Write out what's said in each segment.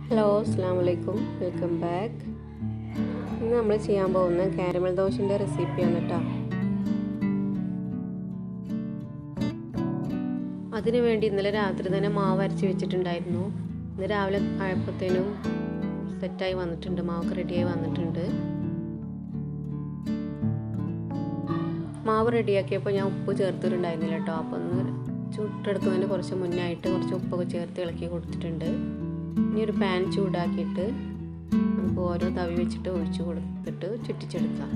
hello അസ്സാം വലൈക്കും welcome back ഇന്ന് നമ്മൾ ചെയ്യാൻ പോകുന്ന കാരമൽ ദോശൻ്റെ റെസിപ്പിയാണ് കേട്ടോ അതിനു വേണ്ടി ഇന്നലെ രാത്രി തന്നെ മാവ് അരച്ച് വെച്ചിട്ടുണ്ടായിരുന്നു ഇന്ന് രാവിലെ ആയപ്പോഴത്തേനും സെറ്റായി വന്നിട്ടുണ്ട് മാവൊക്കെ റെഡിയായി വന്നിട്ടുണ്ട് മാവ് റെഡിയാക്കിയപ്പോൾ ഞാൻ ഉപ്പ് ചേർത്തിട്ടുണ്ടായിരുന്നില്ല കേട്ടോ അപ്പോൾ ഒന്ന് ചുട്ടെടുക്കുന്നതിന് കുറച്ച് മുന്നായിട്ട് കുറച്ച് ഉപ്പൊക്കെ ചേർത്ത് ഇളക്കി കൊടുത്തിട്ടുണ്ട് ഇനി ഒരു പാൻ ചൂടാക്കിയിട്ട് നമുക്ക് ഓരോ തവി വെച്ചിട്ട് ഒഴിച്ച് കൊടുത്തിട്ട് ചുറ്റിച്ചെടുക്കാം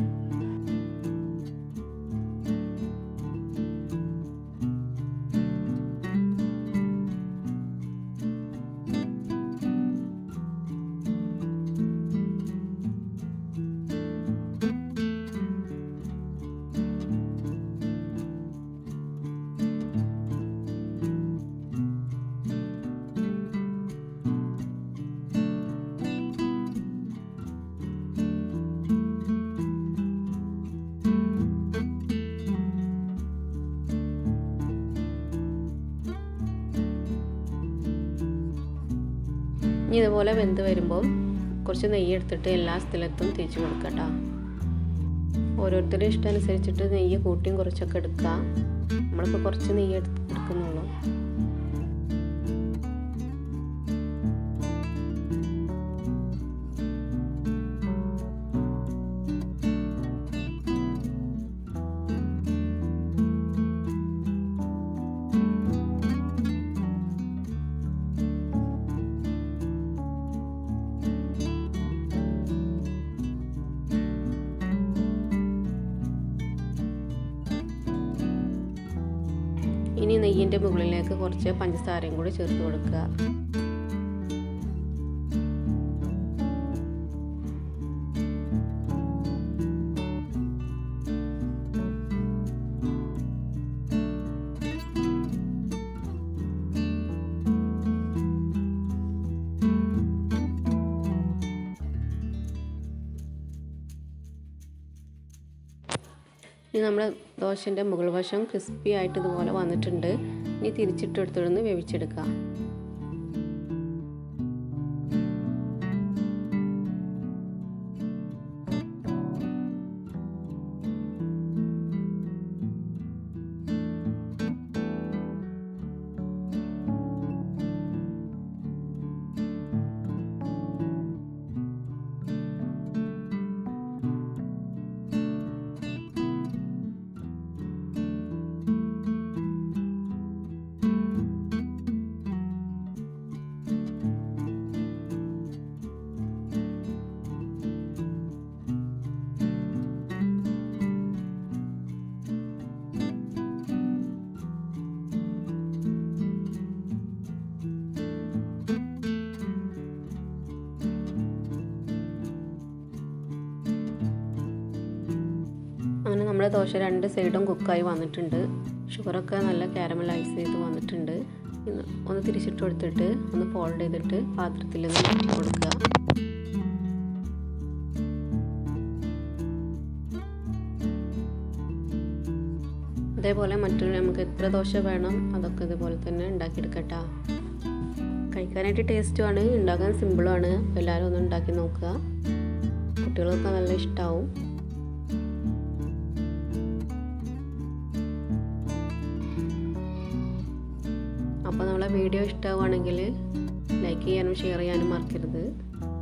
ഇനി ഇതുപോലെ വെന്ത് വരുമ്പോൾ കുറച്ച് നെയ്യ് എടുത്തിട്ട് എല്ലാ സ്ഥലത്തും തേച്ച് കൊടുക്കട്ടോ ഓരോരുത്തരുടെ ഇഷ്ടം അനുസരിച്ചിട്ട് നെയ്യ് കൂട്ടിയും കുറച്ചൊക്കെ എടുക്കുക നമ്മളിപ്പോൾ കുറച്ച് നെയ്യ് എടുക്കുന്നുള്ളൂ ഇനി നെയ്യിൻ്റെ മുകളിലേക്ക് കുറച്ച് പഞ്ചസാരയും കൂടി ചേർത്ത് കൊടുക്കുക ഇനി നമ്മുടെ ദോശൻ്റെ മുകൾ വശം ക്രിസ്പി ആയിട്ട് ഇതുപോലെ വന്നിട്ടുണ്ട് ഇനി തിരിച്ചിട്ടെടുത്തിടന്ന് വേവിച്ചെടുക്കുക അങ്ങനെ നമ്മുടെ ദോശ രണ്ട് സൈഡും കുക്കായി വന്നിട്ടുണ്ട് ഷുഗറൊക്കെ നല്ല കാരമലൈസ് ചെയ്ത് വന്നിട്ടുണ്ട് ഒന്ന് തിരിച്ചിട്ട് കൊടുത്തിട്ട് ഒന്ന് ഫോൾഡ് ചെയ്തിട്ട് പാത്രത്തിൽ നിന്ന് കൊടുക്കുക അതേപോലെ മറ്റൊരു നമുക്ക് എത്ര ദോശ വേണം അതൊക്കെ ഇതുപോലെ തന്നെ ഉണ്ടാക്കിയെടുക്കട്ടോ കഴിക്കാനായിട്ട് ടേസ്റ്റുമാണ് ഉണ്ടാക്കാൻ സിമ്പിളാണ് അപ്പോൾ എല്ലാവരും ഒന്ന് ഉണ്ടാക്കി നോക്കുക കുട്ടികൾക്കൊക്കെ നല്ല ഇഷ്ടമാവും അപ്പോൾ നമ്മളെ വീഡിയോ ഇഷ്ടമാവുകയാണെങ്കിൽ ലൈക്ക് ചെയ്യാനും ഷെയർ ചെയ്യാനും മറക്കരുത്